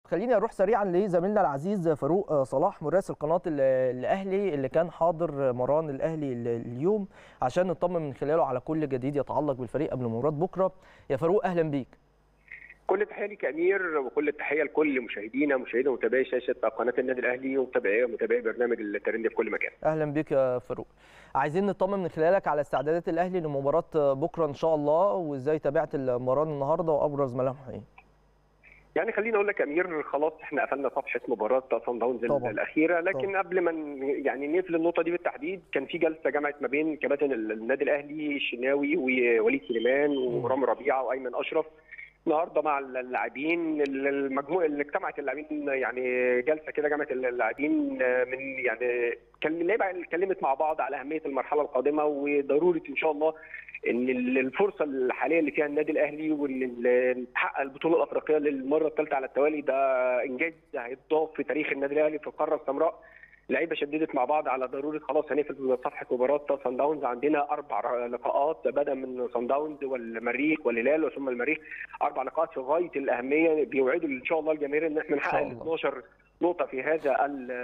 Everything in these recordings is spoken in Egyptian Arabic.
خليني اروح سريعا لزميلنا العزيز فاروق صلاح مراسل قناه الاهلي اللي كان حاضر مران الاهلي اليوم عشان نطمن من خلاله على كل جديد يتعلق بالفريق قبل مباراه بكره يا فاروق اهلا بيك كل التحيه ليك امير وكل التحيه لكل مشاهدينا مشاهدي ومتابعي شاشه قناه النادي الاهلي ومتابعي متابعي برنامج الترند في كل مكان. اهلا بك يا فاروق. عايزين نطمن من خلالك على استعدادات الاهلي لمباراه بكره ان شاء الله وازاي تابعت المران النهارده وابرز ملامحه ايه؟ يعني خليني اقول لك امير خلاص احنا قفلنا صفحه مباراه صن داونز الاخيره لكن طبعا. قبل ما يعني نقفل النقطه دي بالتحديد كان في جلسه جمعت ما بين كباتن النادي الاهلي الشناوي ووليد سليمان ورامي ربيعه وايمن اشرف النهارده مع اللاعبين المجموعه اللي اجتمعت اللاعبين يعني جلسه كده جمعت اللاعبين من يعني كان اللعيبه اتكلمت مع بعض على اهميه المرحله القادمه وضروره ان شاء الله ان الفرصه الحاليه اللي فيها النادي الاهلي وان تحقق البطوله الافريقيه للمره الثالثه على التوالي ده انجاز هيتضاف في تاريخ النادي الاهلي في القاره السمراء اللعيبه شددت مع بعض على ضروره خلاص هنقفل صفحه مباراه صن داونز عندنا اربع لقاءات بدا من صن داونز والمريخ والهلال ثم المريخ اربع لقاءات في غايه الاهميه بيوعدوا ان شاء الله الجماهير ان احنا نحقق 12 نقطه في هذا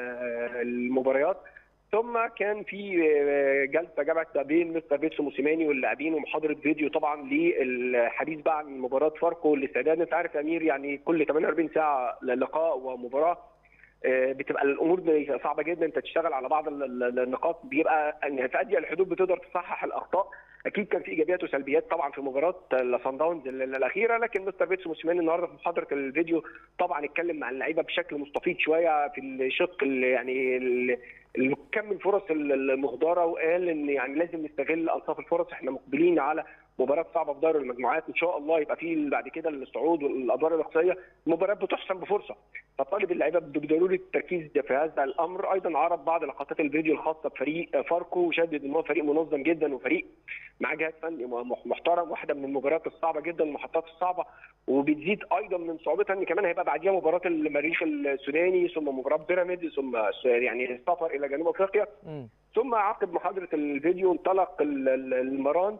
المباريات ثم كان في جلسه جمعت بين مستر بيتسو موسيماني واللاعبين ومحاضره فيديو طبعا للحديث بقى عن مباراه فاركو الاستعداد انت عارف يا امير يعني كل 48 ساعه لقاء ومباراه بتبقى الامور صعبه جدا انت تشتغل على بعض النقاط بيبقى في اضيق الحدود بتقدر تصحح الاخطاء اكيد كان في ايجابيات وسلبيات طبعا في مباراه الصن داونز الاخيره لكن مستر بيتسو موسيماني النهارده في محاضره الفيديو طبعا اتكلم مع اللعيبه بشكل مستفيض شويه في الشق يعني كم الفرص المهدره وقال ان يعني لازم نستغل انصاف الفرص احنا مقبلين على مباراه صعبه في دوري المجموعات ان شاء الله يبقى في بعد كده الصعود والادوار الاقصائيه مباريات بتحسم بفرصه فطالب اللعيبه بضروره التركيز في هذا الامر ايضا عرض بعض لقطات الفيديو الخاصه بفريق فاركو وشدد ان هو فريق منظم جدا وفريق مع جهاز فني محترم واحده من المباريات الصعبه جدا المحطات الصعبه وبتزيد ايضا من صعوبتها ان كمان هيبقى بعديها مباراه المريخ السوداني ثم مباراه بيراميدز ثم يعني السفر الى جنوب افريقيا م. ثم عقب محاضره الفيديو انطلق المران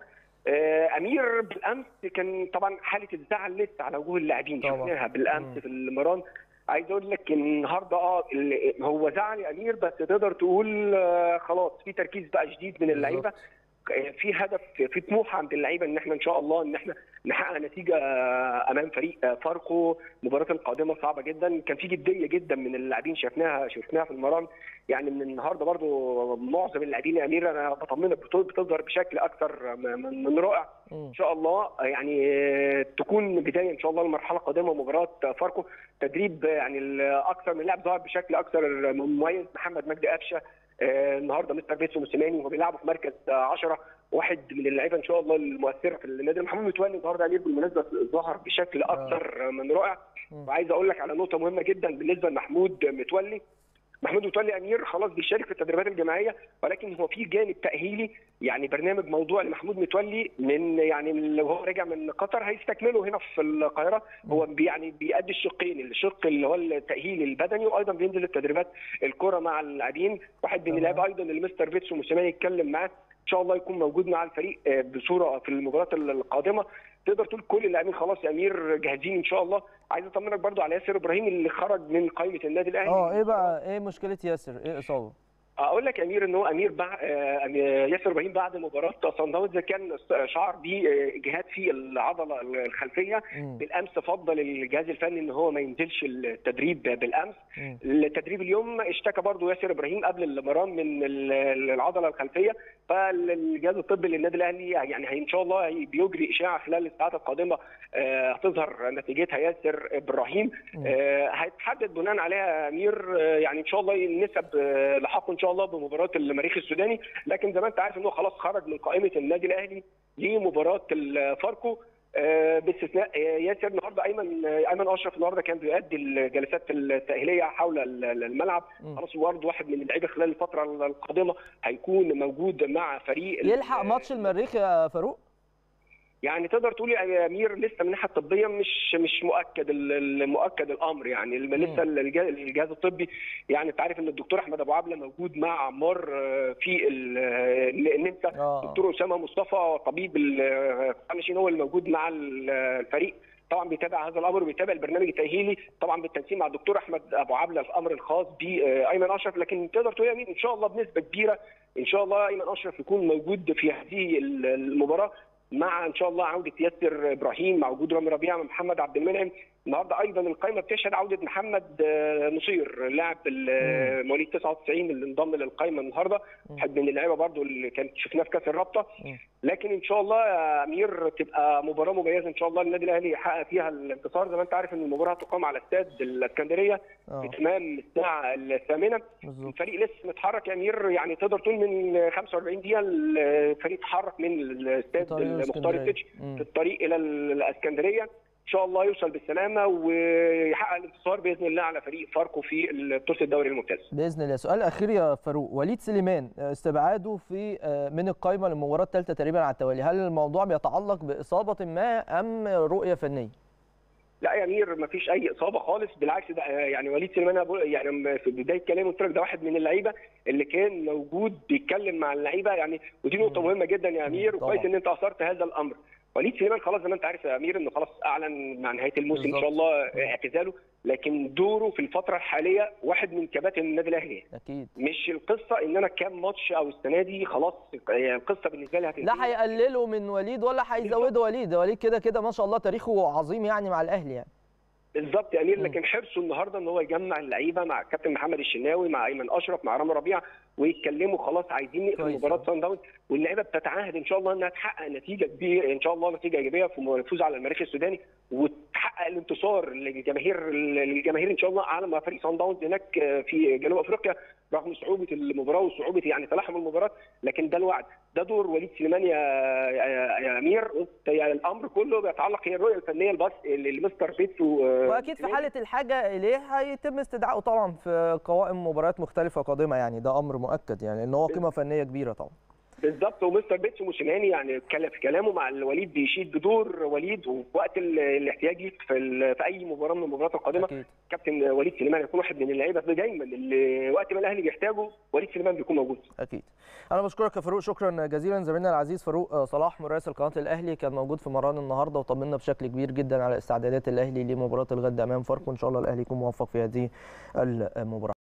امير بالامس كان طبعا حاله الزعل لسه على وجوه اللاعبين شفناها بالامس في المران عايز اقول لك النهارده اه هو زعل يا امير بس تقدر تقول خلاص في تركيز بقى جديد من اللعيبه في هدف في طموح عند اللعيبه ان احنا ان شاء الله ان احنا نحقق نتيجه امام فريق فاركو المباراه القادمه صعبه جدا كان في جديه جدا من اللاعبين شفناها شفناها في المران يعني من النهارده برضو معظم اللاعبين يا امير انا بطمنك بتظهر بشكل اكثر من رائع ان شاء الله يعني تكون بدايه ان شاء الله المرحله القادمه مباراه فاركو تدريب يعني اكثر من لاعب ظهر بشكل اكثر مميز محمد مجدي قفشه النهارده مستر بيتسو موسيماني وهو بيلعبوا في مركز 10 واحد من اللعيبه ان شاء الله المؤثره في النادي محمد متولي النهارده عليه بالمناسبه ظهر بشكل اكثر من رائع وعايز اقول لك على نقطه مهمه جدا بالنسبه لمحمود متولي محمود متولي امير خلاص بيشارك في التدريبات الجماعيه ولكن هو في جانب تاهيلي يعني برنامج موضوع لمحمود متولي من يعني لو هو راجع من قطر هيستكمله هنا في القاهره هو بي يعني بيأدي الشقين الشق اللي هو التاهيل البدني وايضا بينزل التدريبات الكره مع اللاعبين واحد من اللاعبين ايضا اللي مستر بيتسو موسيماني يتكلم معاه ان شاء الله يكون موجود مع الفريق بصوره في المباراه القادمه تقدر تقول كل اللاعبين خلاص يا امير جاهزين ان شاء الله عايز اطمنك برضو على ياسر ابراهيم اللي خرج من قائمه النادي الاهلي اه ايه بقى ايه مشكله ياسر ايه اصابه اقول لك امير ان هو امير بع... ياسر ابراهيم بعد مباراه صن داونز كان شعر باجهاد في العضله الخلفيه م. بالامس فضل الجهاز الفني ان هو ما ينزلش التدريب بالامس م. التدريب اليوم اشتكى برضه ياسر ابراهيم قبل المران من العضله الخلفيه فالجهاز الطبي للنادي الاهلي يعني ان شاء الله بيجري اشاعه خلال الساعات القادمه هتظهر نتيجتها ياسر ابراهيم هيتحدد بناء عليها امير يعني ان شاء الله النسب لحقه ان شاء الله بمباراه المريخ السوداني لكن زي ما انت عارف ان هو خلاص خرج من قائمه النادي الاهلي لمباراه الفاركو باستثناء ياسر النهارده ايمن ايمن اشرف النهارده كان بيؤدي الجلسات التاهيليه حول الملعب خلاص برضه واحد من اللعيبه خلال الفتره القادمه هيكون موجود مع فريق يلحق ماتش المريخ يا فاروق يعني تقدر تقول يا امير لسه من الناحيه الطبيه مش مش مؤكد المؤكد الامر يعني لسه الجهاز الطبي يعني انت عارف ان الدكتور احمد ابو عبله موجود مع عمار في النمسا الدكتور اسامه مصطفى طبيب القامشين هو اللي موجود مع الفريق طبعا بيتابع هذا الامر وبيتابع البرنامج التاهيلي طبعا بالتنسيق مع الدكتور احمد ابو عبله الامر الخاص بايمن اشرف لكن تقدر تقول ان شاء الله بنسبه كبيره ان شاء الله ايمن اشرف يكون موجود في هذه المباراه مع ان شاء الله عوده ياسر ابراهيم مع وجود رامي ربيعه مع محمد عبد المنعم النهارده ايضا القائمه بتشهد عوده محمد نصير لاعب مواليد 99 اللي انضم للقائمه النهارده واحد من اللعيبه برضو اللي كانت شفناه في كاس الرابطه لكن ان شاء الله يا امير تبقى مباراه مميزه ان شاء الله النادي الاهلي يحقق فيها الانتصار زي ما انت عارف ان المباراه تقام على استاد الاسكندريه في تمام الساعه الثامنه الفريق لسه متحرك يا امير يعني تقدر تقول من 45 دقيقه الفريق اتحرك من الاستاد المختار التتش في الطريق الى الاسكندريه ان شاء الله يوصل بالسلامه ويحقق الانتصار باذن الله على فريق فاركو في الثلث الدوري الممتاز. باذن الله، سؤال اخير يا فاروق، وليد سليمان استبعاده في من القائمه للمباراه الثالثه تقريبا على التوالي، هل الموضوع بيتعلق باصابه ما ام رؤيه فنيه؟ لا يا امير ما فيش اي اصابه خالص بالعكس ده يعني وليد سليمان يعني في بدايه كلامي قلت لك ده واحد من اللعيبه اللي كان موجود بيتكلم مع اللعيبه يعني ودي نقطه مهمه جدا يا امير وكويس ان انت اثرت هذا الامر وليد سليمان خلاص زي ما انت عارف يا امير انه خلاص اعلن مع نهايه الموسم بالزبط. ان شاء الله اعتزاله لكن دوره في الفتره الحاليه واحد من كباتن النادي الاهلي اكيد مش القصه ان انا كام ماتش او السنه دي خلاص القصه بالنسبه لي هتنتهي لا هيقللوا من وليد ولا هيزودوا وليد وليد كده كده ما شاء الله تاريخه عظيم يعني مع الاهلي يعني بالظبط يا امير لكن حرصه النهارده ان هو يجمع اللعيبه مع كابتن محمد الشناوي مع ايمن اشرف مع رامي ربيعه ويتكلموا خلاص عايزين نقفل مباراه سان داونز واللعيبه بتتعهد ان شاء الله انها تحقق نتيجه كبيره ان شاء الله نتيجه ايجابيه في الفوز على المريخ السوداني وتحقق الانتصار للجماهير للجماهير ان شاء الله على ما فريق سان داونز هناك في جنوب افريقيا رغم صعوبه المباراه وصعوبه يعني تلاحم المباراه لكن ده الوعد ده دور وليد سليمان يا يا امير يعني الامر كله بيتعلق هي الرؤيه الفنيه البس لمستر بيتسو واكيد في حاله الحاجه اليه هيتم استدعائه طبعا في قوائم مباريات مختلفه قادمه يعني ده امر مؤكد يعني ان هو قيمه فنيه كبيره طبعا بالظبط ومستر بيتسو موسيماني يعني اتكلم في كلامه مع الوليد بيشيد بدور وليد وفي وقت الاحتياج ليه في, في اي مباراه من المباريات القادمه أكيد. كابتن وليد سليمان يكون واحد من اللعيبه دايما اللي وقت ما الاهلي بيحتاجه وليد سليمان بيكون موجود اكيد انا بشكرك يا فاروق شكرا جزيلا زميلنا العزيز فاروق صلاح مراسل قناه الاهلي كان موجود في مران النهارده وطمنا بشكل كبير جدا على استعدادات الاهلي لمباراه الغد امام فاركو ان شاء الله الاهلي يكون موفق في هذه المباراه